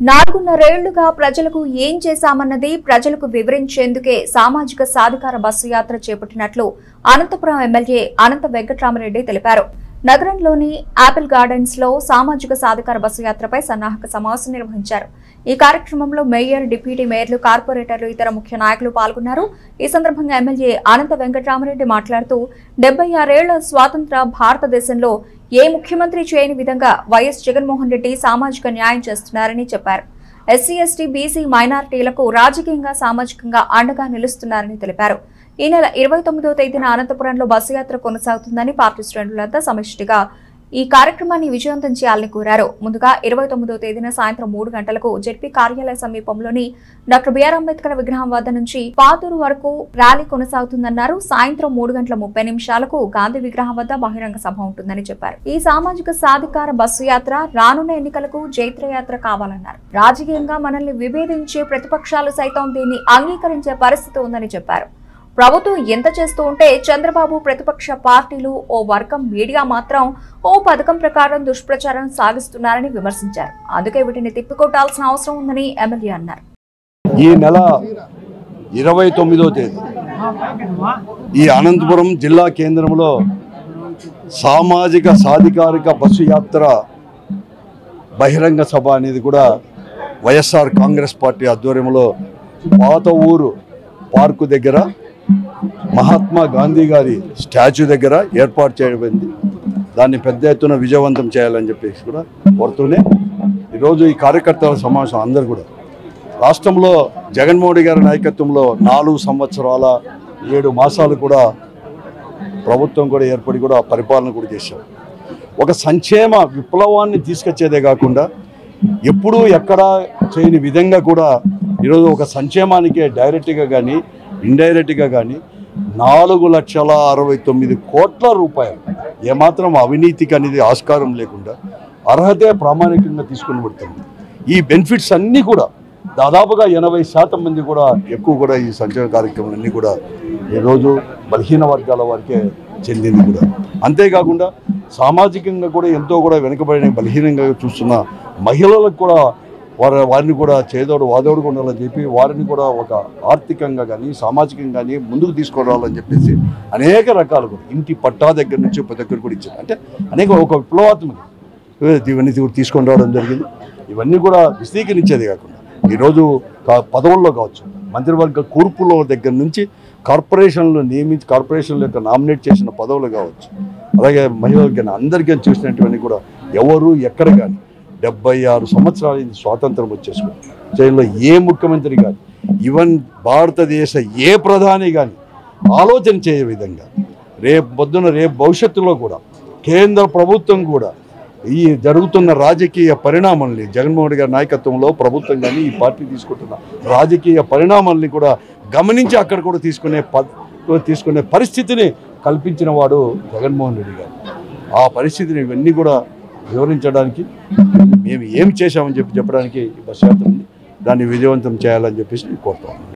నాలుగున్నరేళ్లుగా ప్రజలకు ఏం చేశామన్నది ప్రజలకు వివరించేందుకే సామాజిక సాధికార బస్సు యాత్ర చేపట్టినట్లు అనంతపురం ఎమ్మెల్యే అనంత వెంకట్రామరెడ్డి తెలిపారు నగరంలోని ఆపిల్ గార్డెన్స్ లో సామాజిక సాధికార బస్సు యాత్రపై సన్నాహక సమావేశం నిర్వహించారు ఈ కార్యక్రమంలో మేయర్ డిప్యూటీ మేయర్లు కార్పొరేటర్లు ఇతర ముఖ్య నాయకులు పాల్గొన్నారు ఈ సందర్భంగా ఎమ్మెల్యే అనంత వెంకట్రామరెడ్డి మాట్లాడుతూ డెబ్బై ఆరేళ్ల స్వాతంత్ర భారతదేశంలో ఏ ముఖ్యమంత్రి చేయని విధంగా వైఎస్ జగన్మోహన్ రెడ్డి సామాజిక న్యాయం చేస్తున్నారని చెప్పారు ఎస్సీ ఎస్టీ బీసీ మైనారిటీలకు రాజకీయంగా సామాజికంగా అండగా నిలుస్తున్నారని తెలిపారు ఈ నెల ఇరవై తొమ్మిదో తేదీన అనంతపురంలో బస్సు యాత్ర కొనసాగుతుందని పార్టీ శ్రేణులంతా సమిష్టిగా ఈ కార్యక్రమాన్ని విజయవంతం చేయాలని కోరారు ముందుగా ఇరవై తొమ్మిదో తేదీన సాయంత్రం మూడు గంటలకు జెడ్పీ కార్యాలయ సమీపంలోని డాక్టర్ బిఆర్ అంబేద్కర్ విగ్రహం వద్ద నుంచి పాతూరు వరకు ర్యాలీ కొనసాగుతుందన్నారు సాయంత్రం మూడు గంటల ముప్పై నిమిషాలకు గాంధీ విగ్రహం వద్ద బహిరంగ సభ ఉంటుందని చెప్పారు ఈ సామాజిక సాధికార బస్సు యాత్ర రానున్న ఎన్నికలకు జైత్రయాత్ర కావాలన్నారు రాజకీయంగా మనల్ని విభేదించే ప్రతిపక్షాలు సైతం దీన్ని అంగీకరించే పరిస్థితి ఉందని చెప్పారు ప్రభుత్వం ఎంత చేస్తూ ఉంటే చంద్రబాబు ప్రతిపక్ష పార్టీలు ఓ వర్గం మీడియా మాత్రం ఓ పథకం ప్రకారం దుష్ప్రచారం సాగిస్తున్నారని విమర్శించారు అందుకే వీటిని తిప్పికొట్టాల్సిన అవసరం ఉందని ఎమ్మెల్యే అన్నారు ఈ నెల ఇరవై తొమ్మిదో తేదీ ఈ అనంతపురం జిల్లా కేంద్రంలో సామాజిక సాధికారిక బస్సు యాత్ర బహిరంగ సభ అనేది కూడా వైఎస్ఆర్ కాంగ్రెస్ పార్టీ ఆధ్వర్యంలో పాత ఊరు పార్కు దగ్గర మహాత్మా గాంధీ గారి స్టాచ్యూ దగ్గర ఏర్పాటు చేయబడింది దాన్ని పెద్ద ఎత్తున విజయవంతం చేయాలని చెప్పేసి కూడా కోరుతూనే ఈరోజు ఈ కార్యకర్తల సమావేశం అందరు కూడా రాష్ట్రంలో జగన్మోహన్ గారి నాయకత్వంలో నాలుగు సంవత్సరాల ఏడు మాసాలు కూడా ప్రభుత్వం కూడా ఏర్పడి కూడా పరిపాలన కూడా చేశాం ఒక సంక్షేమ విప్లవాన్ని తీసుకొచ్చేదే కాకుండా ఎప్పుడూ ఎక్కడా చేయని విధంగా కూడా ఈరోజు ఒక సంక్షేమానికే డైరెక్ట్గా కానీ ఇండైరెక్ట్గా కానీ నాలుగు లక్షల అరవై తొమ్మిది కోట్ల రూపాయలు ఏమాత్రం అవినీతికి అనేది ఆస్కారం లేకుండా అర్హతే ప్రామాణికంగా తీసుకుని పడుతుంది ఈ బెనిఫిట్స్ అన్నీ కూడా దాదాపుగా ఎనభై శాతం మంది కూడా ఎక్కువ కూడా ఈ సంక్షేమ కార్యక్రమాలన్నీ కూడా ఈరోజు బలహీన వర్గాల వారికే చెందింది కూడా అంతేకాకుండా సామాజికంగా కూడా ఎంతో కూడా వెనుకబడిన బలహీనంగా చూస్తున్న మహిళలకు కూడా వారి వారిని కూడా చేదోడు వాదోడు ఉండాలని చెప్పి వారిని కూడా ఒక ఆర్థికంగా కానీ సామాజికంగా కానీ ముందుకు తీసుకురావాలని చెప్పేసి అనేక రకాలు కూడా ఇంటి పట్టా దగ్గర నుంచి ప్రతి ఒక్కరు కూడా ఇచ్చారు అంటే అనేక ఒక విప్లవాత్మక ఇవన్నీ కూడా తీసుకొని రావడం జరిగింది ఇవన్నీ కూడా విశదీకరించేది కాకుండా ఈరోజు కా- పదవుల్లో కావచ్చు మంత్రివర్గ కూర్పులో దగ్గర నుంచి కార్పొరేషన్లు నియమించి కార్పొరేషన్ల యొక్క నామినేట్ చేసిన పదవులు కావచ్చు అలాగే మహిళలకి కానీ అందరికీ చూసినటువంటి కూడా ఎవరు ఎక్కడ కానీ డెబ్బై ఆరు సంవత్సరాల నుంచి స్వాతంత్రం వచ్చేసుకుని జైల్లో ఏ ముఖ్యమంత్రి కానీ ఈవెన్ భారతదేశ ఏ ప్రధాని కానీ ఆలోచన చేయే విధంగా రేపు పొద్దున రేపు భవిష్యత్తులో కూడా కేంద్ర ప్రభుత్వం కూడా ఈ జరుగుతున్న రాజకీయ పరిణామాల్ని జగన్మోహన్ గారి నాయకత్వంలో ప్రభుత్వం కానీ ఈ పార్టీ తీసుకుంటున్న రాజకీయ పరిణామాల్ని కూడా గమనించి అక్కడ కూడా తీసుకునే ప తీసుకునే పరిస్థితిని కల్పించిన వాడు జగన్మోహన్ రెడ్డి గారు ఆ పరిస్థితిని ఇవన్నీ కూడా వివరించడానికి మేము ఏమి చేశామని చెప్పి చెప్పడానికి ఈ బస్ యాత్ర ఉంది దాన్ని విజయవంతం చేయాలని చెప్పేసి కోరుతాం